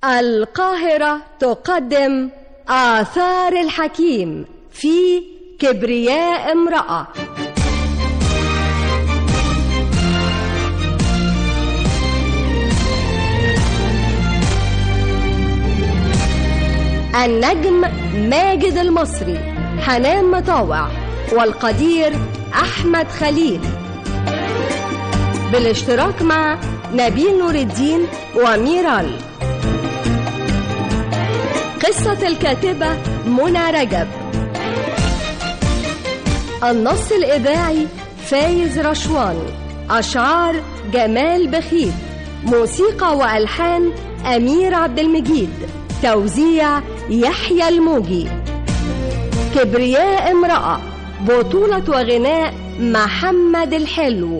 القاهرة تقدم آثار الحكيم في كبرياء امرأة النجم ماجد المصري حنان مطاوع والقدير أحمد خليل بالاشتراك مع نبيل نور الدين وميرال قصة الكاتبة منى رجب النص الإذاعي فايز رشوان أشعار جمال بخيت موسيقى وألحان أمير عبد المجيد توزيع يحيى الموجي كبرياء امرأة بطولة وغناء محمد الحلو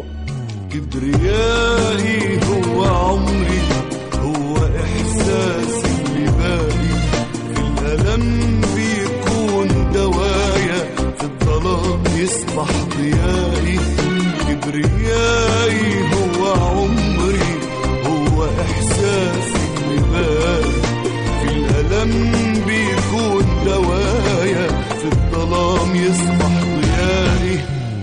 كبريائي هو عمري هو إحساسي اللي باقي في الألم بيكون دوايا في الظلام يصبح ضيائي كبريائي هو عمري هو إحساسي اللي باقي في الألم بيكون دوايا في الظلام يصبح ضيائي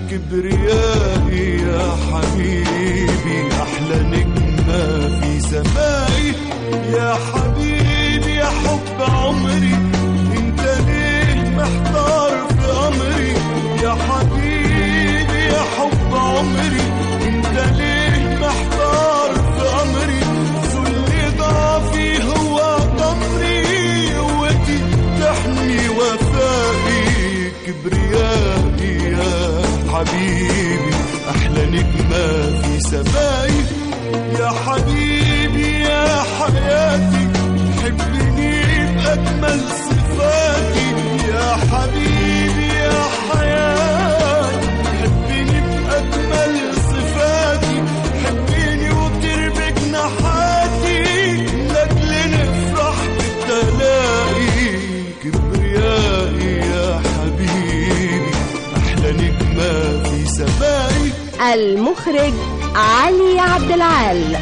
كبريائي يا حبيبي أحلى نجمة في سمائي يا حبيبي يا حب عمري انت ليه محتار في أمري يا حبيبي يا حب عمري انت ليه محتار في أمري ذل ضعفي هو ضمري قوتي تحمي وفائي كبريائي يا حبيبي أحلى نجمة في سمائي يا حبيبي يا حياتي حبني بأجمل صفاتي يا حبيبي يا حياتي حبني بأجمل صفاتي حبني وطير بجناحاتي لأجل نفرح بالتلاقي كبريائي يا حبيبي أحلى نجمة في سمائي المخرج علي عبد العال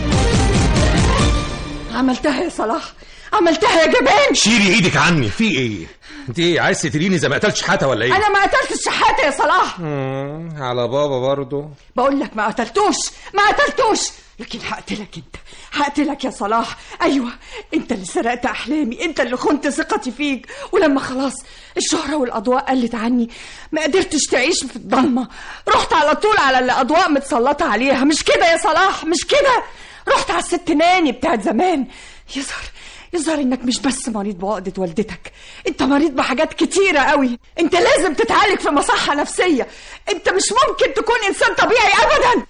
عملتها يا صلاح عملتها يا جبان شيلي ايدك عني في ايه انت ايه عايز تقتليني زي ما قتلتش حتى ولا ايه انا ما قتلتش شحاته يا صلاح مم، على بابا برضو بقول لك ما قتلتوش ما قتلتوش لكن هقتلك انت هقتلك يا صلاح ايوه انت اللي سرقت احلامي انت اللي خنت ثقتي فيك ولما خلاص الشهرة والاضواء قلت عني ما قدرتش تعيش في الضلمة رحت على طول على اللي اضواء متسلطة عليها مش كده يا صلاح مش كده رحت على الست ناني بتاعت زمان يظهر يظهر انك مش بس مريض بعقدة والدتك انت مريض بحاجات كتيرة قوي انت لازم تتعالج في مصحة نفسية انت مش ممكن تكون انسان طبيعي ابدا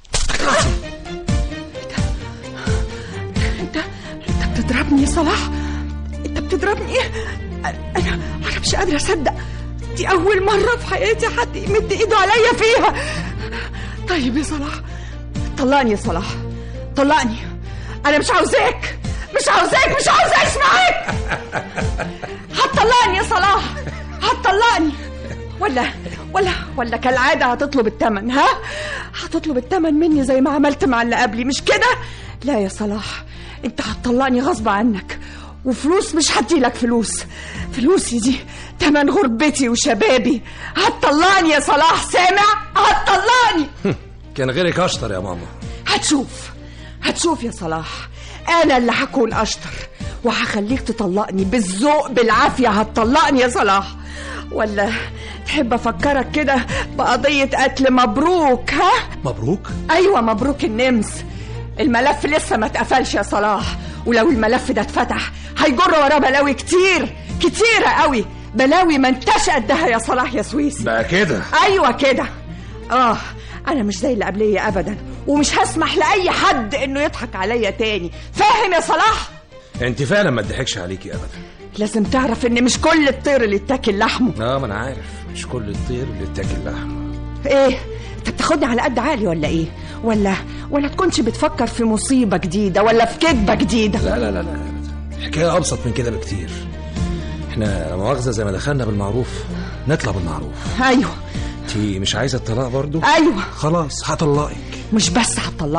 انت انت بتضربني يا صلاح انت بتضربني انا انا مش قادرة اصدق دي اول مرة في حياتي حد يمد ايده عليا فيها طيب يا صلاح طلقني يا صلاح طلقني انا مش عاوزاك مش عاوزاك مش عاوزة اعيش معاك هتطلقني يا صلاح هتطلقني ولا ولا ولا كالعادة هتطلب التمن ها هتطلب التمن مني زي ما عملت مع اللي قبلي مش كده لا يا صلاح انت هتطلقني غصب عنك وفلوس مش هديلك فلوس فلوسي دي تمن غربتي وشبابي هتطلقني يا صلاح سامع هتطلقني كان غيرك اشطر يا ماما هتشوف هتشوف يا صلاح انا اللي هكون اشطر وهخليك تطلقني بالذوق بالعافيه هتطلقني يا صلاح ولا تحب افكرك كده بقضيه قتل مبروك ها مبروك ايوه مبروك النمس الملف لسه ما اتقفلش يا صلاح ولو الملف ده اتفتح هيجر وراه بلاوي كتير كتيرة قوي بلاوي ما انتش قدها يا صلاح يا سويسي بقى كده ايوه كده اه انا مش زي اللي قبليه ابدا ومش هسمح لاي حد انه يضحك عليا تاني فاهم يا صلاح انت فعلا ما اتضحكش عليكي ابدا لازم تعرف ان مش كل الطير اللي اتاكل لحمه اه ما انا عارف مش كل الطير اللي اتاكل لحمه ايه انت بتاخدني على قد عالي ولا ايه ولا ولا تكونش بتفكر في مصيبه جديده ولا في كذبه جديده لا لا لا لا أبداً. الحكايه ابسط من كده بكتير احنا لا مؤاخذه زي ما دخلنا بالمعروف نطلع بالمعروف ايوه انت مش عايزه الطلاق برضو ايوه خلاص هطلقك مش بس هتطلقني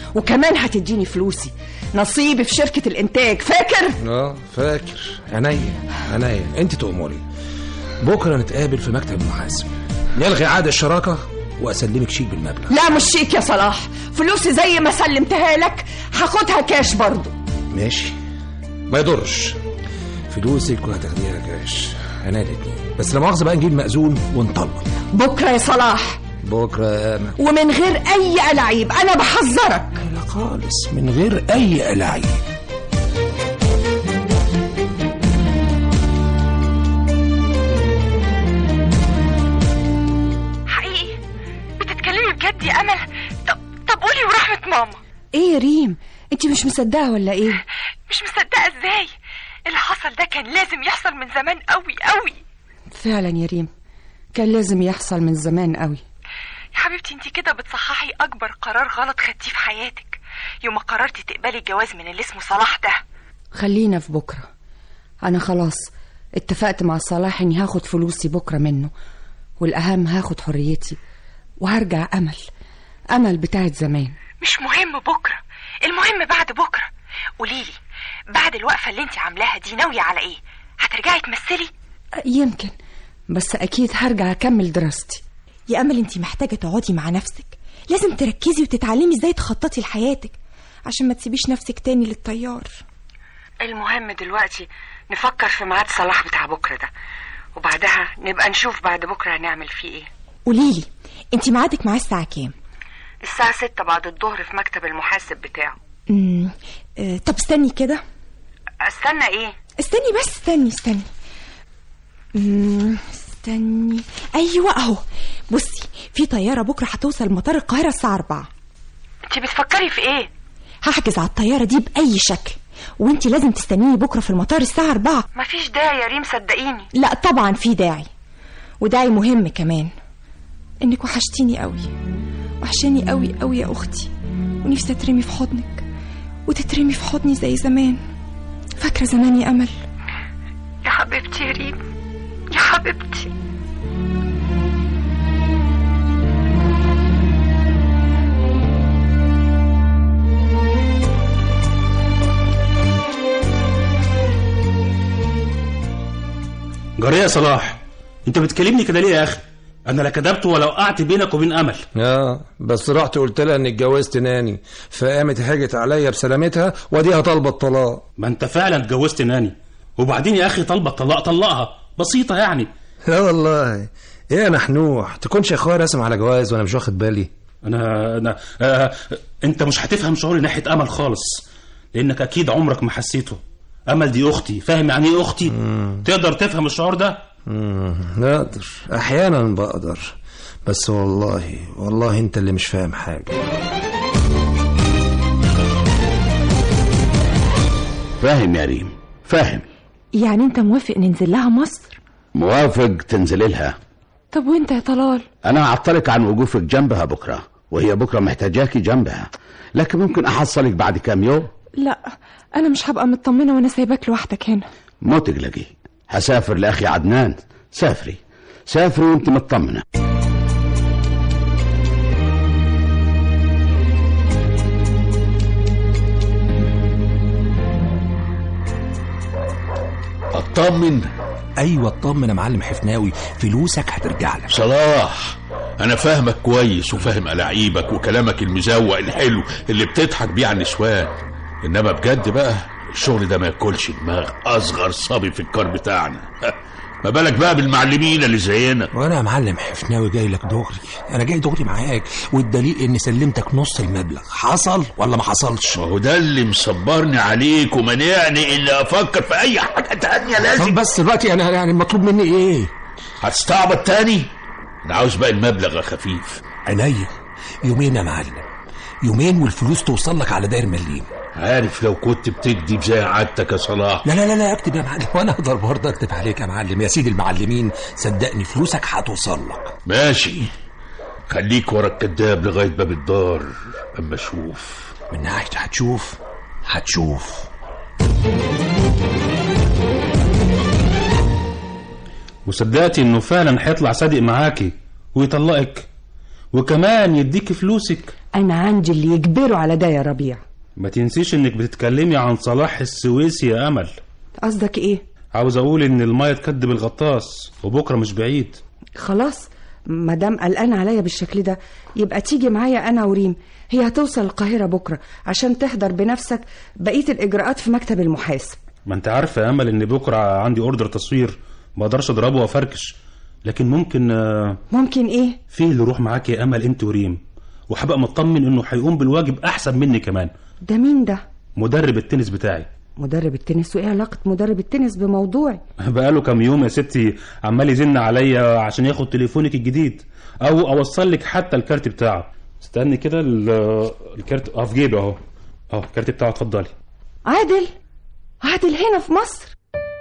وكمان هتديني فلوسي نصيبي في شركة الإنتاج فاكر؟ اه فاكر عينيا عينيا انت تأمري بكره نتقابل في مكتب المحاسب نلغي عقد الشراكه واسلمك شيك بالمبلغ لا مش شيك يا صلاح فلوسي زي ما سلمتها لك هاخدها كاش برضو ماشي ما يضرش فلوسك وهتاخديها كاش انا الاتنين بس لا مؤاخذه بقى نجيب مأذون ونطلق بكرة يا صلاح بكره يا امل ومن غير أي ألاعيب أنا بحذرك لا خالص من غير اي ألاعيب حقيقي بتتكلمي بجد يا امل طب طب قولي ورحمه ماما إيه يا ريم أنت مش مصدقة ولا إيه؟ مش مصدقه ازاي اللي حصل ده كان لازم يحصل من زمان قوي قوي فعلا يا ريم كان لازم يحصل من زمان قوي يا حبيبتي انت كده بتصححي اكبر قرار غلط خدتيه في حياتك يوم ما قررتي تقبلي الجواز من اللي اسمه صلاح ده خلينا في بكرة أنا خلاص اتفقت مع صلاح إني هاخد فلوسي بكرة منه والأهم هاخد حريتي وهرجع أمل أمل بتاعت زمان مش مهم بكره المهم بعد بكره قوليلي بعد الوقفه اللي انت عاملاها دي ناويه على ايه هترجعي تمثلي يمكن بس أكيد هرجع أكمل دراستي يا امل انت محتاجه تقعدي مع نفسك لازم تركزي وتتعلمي ازاي تخططي لحياتك عشان ما تسيبيش نفسك تاني للطيار المهم دلوقتي نفكر في ميعاد صلاح بتاع بكره ده وبعدها نبقى نشوف بعد بكره هنعمل فيه ايه قوليلي انت ميعادك معاه الساعه كام الساعة ستة بعد الظهر في مكتب المحاسب بتاعه امم آه طب استني كده استنى ايه استني بس استني استني امم استني ايوه اهو بصي في طياره بكره هتوصل مطار القاهره الساعه 4 انت بتفكري في ايه هحجز على الطياره دي باي شكل وانت لازم تستنيني بكره في المطار الساعه 4 مفيش داعي يا ريم صدقيني لا طبعا في داعي وداعي مهم كمان انك وحشتيني قوي وحشاني قوي قوي يا اختي ونفسي اترمي في حضنك وتترمي في حضني زي زمان فاكره زمان يا امل يا حبيبتي يا ريم يا حبيبتي جارية يا صلاح انت بتكلمني كده ليه يا اخي انا لا كدبت ولا وقعت بينك وبين امل اه بس رحت قلت لها اني اتجوزت ناني فقامت هاجت عليا بسلامتها وديها طالبه الطلاق ما انت فعلا اتجوزت ناني وبعدين يا اخي طالبه الطلاق طلقها بسيطه يعني لا والله ايه يا نحنوح تكونش يا اخويا راسم على جواز وانا مش واخد بالي انا انا آه انت مش هتفهم شعوري ناحيه امل خالص لانك اكيد عمرك ما حسيته امل دي اختي فاهم يعني ايه اختي تقدر تفهم الشعور ده مم، نقدر احيانا بقدر بس والله والله انت اللي مش فاهم حاجه فاهم يا ريم فاهم يعني انت موافق ننزل لها مصر موافق تنزلي لها طب وانت يا طلال انا هعطلك عن وقوفك جنبها بكره وهي بكره محتاجاكي جنبها لكن ممكن احصلك بعد كام يوم لا انا مش هبقى مطمنه وانا سايباك لوحدك هنا مو تقلقي هسافر لاخي عدنان سافري سافري وانت مطمنه اطمن ايوه اطمن يا معلم حفناوي فلوسك هترجع لك صلاح انا فاهمك كويس وفاهم ألاعيبك وكلامك المزوق الحلو اللي بتضحك بيه على النسوان انما بجد بقى الشغل ده ما ياكلش دماغ اصغر صبي في الكار بتاعنا ما بالك بقى بالمعلمين اللي زينا وانا يا معلم حفناوي جاي لك دغري انا جاي دغري معاك والدليل اني سلمتك نص المبلغ حصل ولا ما حصلش ما هو ده اللي مصبرني عليك ومانعني اللي افكر في اي حاجه تانية طب لازم بس دلوقتي انا يعني مطلوب مني ايه هتستعبط تاني انا عاوز بقى المبلغ يا خفيف عينيا يومين يا معلم يومين والفلوس توصل لك على داير مليم عارف لو كنت بتكذب زي عادتك يا صلاح لا لا لا لا اكتب يا معلم وانا اقدر برضه اكتب عليك يا معلم يا سيدي المعلمين صدقني فلوسك هتوصل لك ماشي خليك ورا الكداب لغايه باب الدار اما اشوف من ناحيه هتشوف هتشوف وصدقتي انه فعلا هيطلع صادق معاكي ويطلقك وكمان يديك فلوسك انا عندي اللي يجبره على ده يا ربيع ما تنسيش انك بتتكلمي عن صلاح السويسي يا امل قصدك ايه عاوز اقول ان الميه تكدب الغطاس وبكره مش بعيد خلاص مادام قلقان عليا بالشكل ده يبقى تيجي معايا انا وريم هي هتوصل القاهره بكره عشان تحضر بنفسك بقيه الاجراءات في مكتب المحاسب ما انت عارفه يا امل ان بكره عندي اوردر تصوير ما اقدرش اضربه وافركش لكن ممكن آه، ممكن ايه في اللي يروح معاك يا امل انت وريم وهبقى مطمن انه هيقوم بالواجب احسن مني كمان ده مين ده مدرب التنس بتاعي مدرب التنس وايه علاقه مدرب التنس بموضوعي بقاله كام يوم يا ستي عمال يزن عليا عشان ياخد تليفونك الجديد او اوصل لك حتى الكارت بتاعه استني كده ال- الكارت اه في جيبي اهو اهو الكارت بتاعه اتفضلي عادل عادل هنا في مصر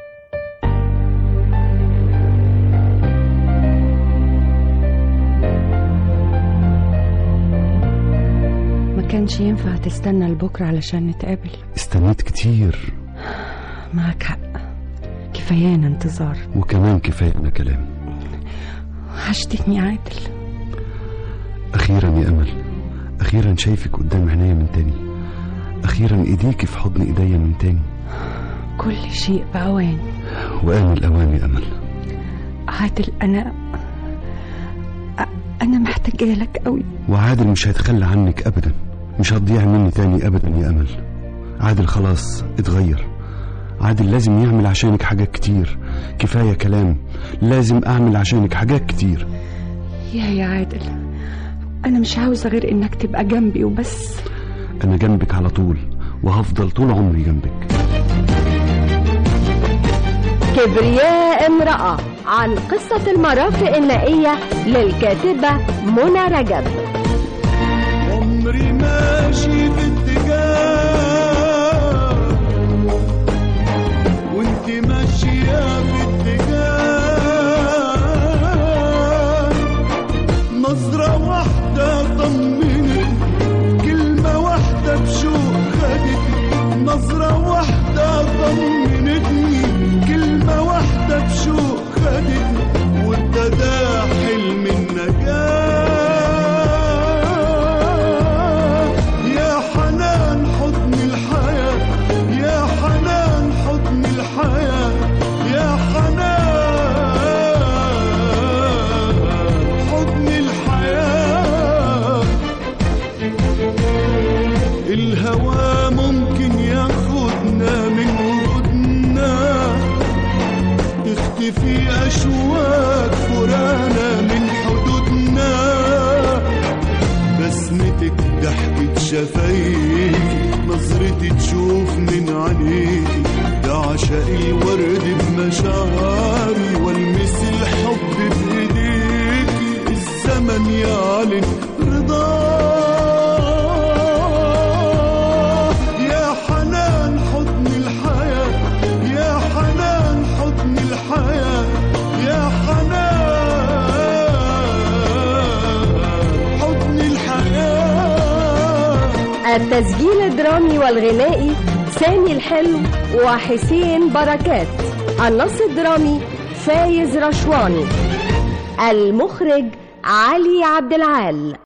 ما كانش ينفع تستنى لبكرة علشان نتقابل استنيت كتير معك حق كفايانا انتظار وكمان كفاية أنا كلام وحشتني عادل أخيرا يا أمل أخيرا شايفك قدام عينيا من تاني أخيرا إيديكي في حضن إيديا من تاني كل شيء بأوان وآن الأوان يا أمل عادل أنا أ- أنا محتاجة لك قوي وعادل مش هيتخلى عنك أبدا مش هتضيع مني تاني أبدا يا أمل عادل خلاص اتغير عادل لازم يعمل عشانك حاجات كتير كفاية كلام لازم أعمل عشانك حاجات كتير يا يا عادل أنا مش عاوزة غير إنك تبقى جنبي وبس أنا جنبك على طول وهفضل طول عمري جنبك كبرياء امرأة عن قصة المرافق النائية للكاتبة منى رجب عمري ماشي في اتجاه وانت ماشية في اتجاه نظرة واحدة طمنتني كلمة واحدة بشوق خدتني نظرة واحدة طمنتني كلمة واحدة بشوق خدتني وابتدى حلم النجاة يا حنان حضن الحياة يا حنان حضن الحياة يا حنان حضن الحياة الهوى ممكن ياخدنا من وجودنا تختفي أشواك فرانا من حدودنا بسمتك ضحكة شفايفي نظرتي تشوف من عينيكي ده عشاق الورد بمشاعري والمس الحب بايديكي الزمن يعلن رضاه يا حنان حضن الحياة يا حنان حضن الحياة يا حنان حضن الحياة التسجيل الدرامي والغنائي سامي الحلو وحسين بركات النص الدرامي فايز رشواني المخرج علي عبد العال